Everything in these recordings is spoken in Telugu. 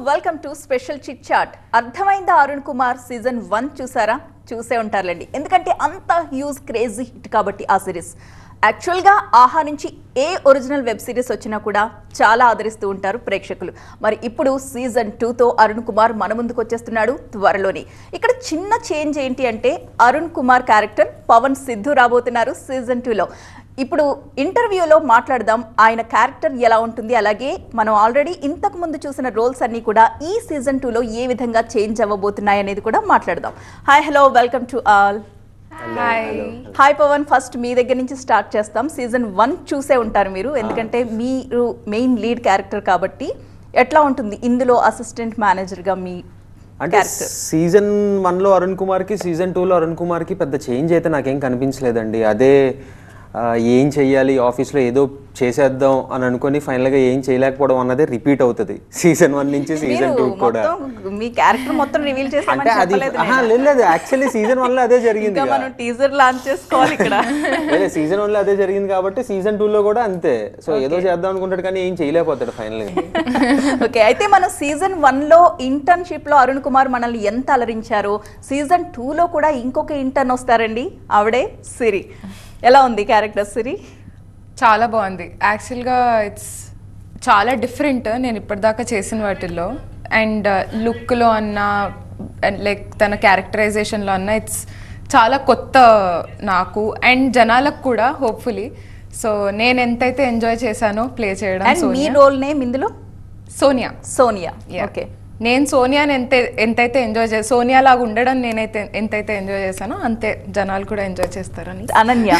Welcome to special chit chat అర్థమైందా అరుణ్ కుమార్ సీజన్ వన్ చూసారా చూసే ఉంటారులేండి ఎందుకంటే అంత హ్యూజ్ క్రేజీ హిట్ కాబట్టి ఆ సిరీస్ యాక్చువల్గా ఆహా నుంచి ఏ ఒరిజినల్ వెబ్ సిరీస్ వచ్చినా కూడా చాలా ఆదరిస్తూ ఉంటారు ప్రేక్షకులు మరి ఇప్పుడు సీజన్ టూతో అరుణ్ కుమార్ మన ముందుకు వచ్చేస్తున్నాడు త్వరలోనే ఇక్కడ చిన్న చేంజ్ ఏంటి అంటే అరుణ్ కుమార్ క్యారెక్టర్ పవన్ సిద్ధు రాబోతున్నారు సీజన్ టూలో ఇప్పుడు ఇంటర్వ్యూలో మాట్లాడదాం ఆయన క్యారెక్టర్ ఎలా ఉంటుంది అలాగే మనం ఆల్రెడీ ఇంతకు ముందు చూసిన రోల్స్ అన్ని కూడా ఈ సీజన్ టూలో ఏ విధంగా చేంజ్ అవ్వబోతున్నాయి అనేది కూడా మాట్లాడదాం hi hello welcome to all hi hi Pavan first మీ దగ్గర నుంచి స్టార్ట్ చేస్తాం సీజన్ వన్ చూసే ఉంటారు మీరు ఎందుకంటే మీరు మెయిన్ లీడ్ క్యారెక్టర్ కాబట్టి ఎట్లా ఉంటుంది ఇందులో అసిస్టెంట్ మేనేజర్గా మీ అంటే క్యారెక్టర్ సీజన్ వన్లో అరుణ్ కుమార్కి సీజన్ టూలో అరుణ్ కుమార్కి పెద్ద చేంజ్ అయితే నాకేం కనిపించలేదండి అదే ఆ, ఏం చెయ్యాలి ఆఫీస్లో ఏదో చేసేద్దాం అని అనుకొని ఫైనల్గా ఏం చేయలేకపోవడం అన్నదే రిపీట్ అవుతుంది సీజన్ వన్ నుంచి మీరు సీజన్ టూ కూడా మొత్తం మీ క్యారెక్టర్ మొత్తం రివీల్ అంటే చేసామని అది చెప్పలేదు ఆహా, లేదు లేదు యాక్చువల్లీ సీజన్ వన్లో అదే జరిగింది ఇంకా మనం టీజర్ లాంచ్ చేసుకోవాలి ఇక్కడ లేదు సీజన్ వన్లో అదే జరిగింది కాబట్టి సీజన్ టూలో కూడా అంతే సో ఏదో చేద్దాం అనుకుంటాడు కానీ ఏం చేయలేకపోతాడు ఫైనల్గా ఓకే అయితే మనం సీజన్ వన్ లో ఇంటర్న్షిప్ లో అరుణ్ కుమార్ మనల్ని ఎంత అలరించారో సీజన్ టూ లో కూడా ఇంకొక ఇంటర్న్ వస్తారండి ఆవిడే సిరి ఎలా ఉంది క్యారెక్టర్ సిరి చాలా బాగుంది యాక్చువల్గా ఇట్స్ చాలా డిఫరెంట్ నేను ఇప్పటిదాకా చేసిన వాటిల్లో అండ్ లుక్లో అన్న లైక్ తన క్యారెక్టరైజేషన్లో అన్న ఇట్స్ చాలా కొత్త నాకు అండ్ జనాలకు కూడా హోప్ఫుల్లీ సో నేను ఎంతైతే ఎంజాయ్ చేశానో ప్లే చేయడం అండ్ మీ సోనియా రోల్ నేమ్ ఇందులో సోనియా సోనియా Yeah. ఓకే నేను సోనియాని ఎంత ఎంతైతే ఎంజాయ్ చే సోనియా లాగా ఉండడం నేనైతే ఎంతైతే ఎంజాయ్ చేశానో అంతే జనాలు కూడా ఎంజాయ్ చేస్తారని అనన్య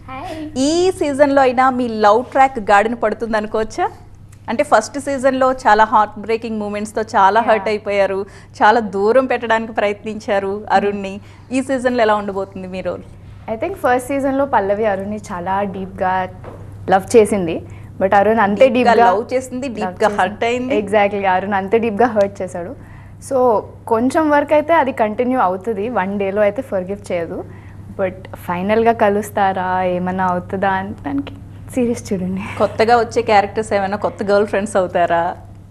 ఈ సీజన్ లో అయినా మీ లవ్ ట్రాక్ గాడిన పడుతుంది అనుకోవచ్చా అంటే ఫస్ట్ సీజన్ లో చాలా హార్ట్ బ్రేకింగ్ మూమెంట్స్ తో చాలా హర్ట్ అయిపోయారు చాలా దూరం పెట్టడానికి ప్రయత్నించారు అరుణ్ని ఈ సీజన్ లో ఎలా ఉండబోతుంది మీ రోల్ ఐ థింక్ ఫస్ట్ సీజన్లో పల్లవి అరుణ్ని చాలా డీప్గా లవ్ చేసింది బట్ అరుణ్ అంతే Deep గా డీప్గా love చేసింది, deep గా hurt అయింది. ఎగ్జాక్ట్లీ అరుణ్ అంతే డీప్గా హర్ట్ చేశాడు సో కొంచెం వరకు అయితే అది కంటిన్యూ అవుతుంది వన్ డేలో అయితే ఫర్గివ్ చేయదు బట్ ఫైనల్గా కలుస్తారా ఏమన్నా అవుతుందా అని దానికి సీరియస్ చూడండి కొత్తగా వచ్చే క్యారెక్టర్స్ ఏమైనా కొత్త గర్ల్ ఫ్రెండ్స్ అవుతారా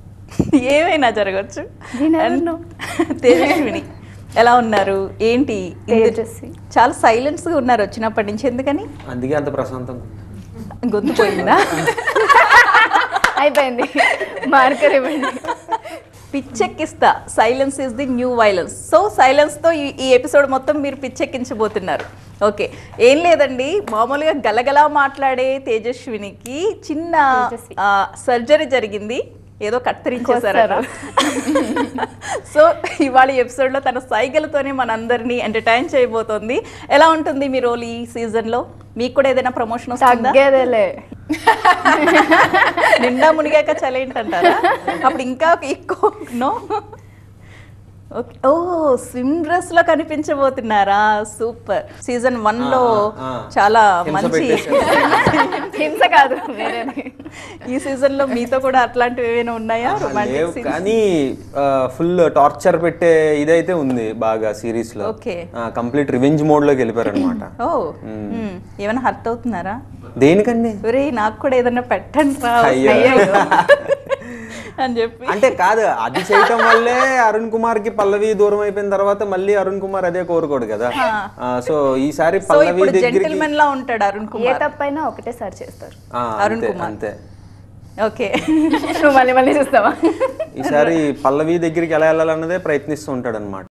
ఏమైనా జరగచ్చు We never know. తేజస్విని ఎలా ఉన్నారు ఏంటి ఇందు- తేజస్వి. చాలా సైలెన్స్ గా ఉన్నారు వచ్చినప్పటి నుంచి ఎందుకని అందుకే అంత ప్రశాంతంగా ఉంది. గొంతు పోయిందా అయిపోయింది మార్కర్ ఇవ్వండి పిచ్చెక్కిస్తా silence is the new violence so silence తో ఈ- ఈ ఎపిసోడ్ మొత్తం మీరు పిచ్చెక్కించబోతున్నారు ఓకే ఏం లేదండి మామూలుగా గలగలా మాట్లాడే తేజస్వినికి చిన్న తేజస్వి. సర్జరీ జరిగింది ఏదో కత్తిరించేశారట సో ఇవాళ ఎపిసోడ్ లో తన సైగలతోనే మనందరినీ ఎంటర్టైన్ చేయబోతోంది ఎలా ఉంటుంది మీ రోల్ ఈ సీజన్ లో మీకు కూడా ఏదైనా ప్రమోషన్ వస్తుందా తగ్గేదేలే నిండా మునిగాక చలేంటంటారా అప్పుడు ఇంకా ఎక్కువ నో ఓకే ఓ స్విమ్ డ్రెస్ లో కనిపించబోతున్నారా సూపర్ సీజన్ వన్ లో ఆ, ఆ. చాలా హింస మంచి పెట్టేశారు. హింస కాదు వేరేది ఈ సీజన్ లో మీతో కూడా అట్లాంటివి ఏమైనా ఉన్నాయా లేవు రొమాంటిక్ సీన్స్ కానీ ఫుల్ టార్చర్ పెట్టే ఇదైతే ఉంది బాగా సిరీస్ లో Okay. కంప్లీట్ రివెంజ్ మోడ్ లోకి వెళ్ళిపోయారు అనమాట ఓ మ్మ్. ఏమైనా హర్ట్ అవుతున్నారా దేనికండి ఒరే నాకు కూడా ఏదైనా పెట్టండి రా అయ్యో. అని చెప్పి అంటే కాదు అది చేయటం వల్లే అరుణ్ కుమార్ కి పల్లవి దూరం అయిపోయిన తర్వాత మళ్ళీ అరుణ్ కుమార్ అదే కోరుకోడు కదా సో ఈసారి సో పల్లవి ఇప్పుడు దగ్గరికి జెంటిల్మెన్ లా ఉంటాడు అరుణ్ ఏ కుమార్ తప్పైనా ఒకటే సార్ చేస్తారు ఆ, అరుణ్ అంతే, కుమార్. అంతే ఓకే నువ్వు మళ్ళీ మళ్ళీ చూస్తావా ఈసారి పల్లవి దగ్గరికి ఎలా వెళ్ళాలన్నదే ప్రయత్నిస్తూ ఉంటాడు అనమాట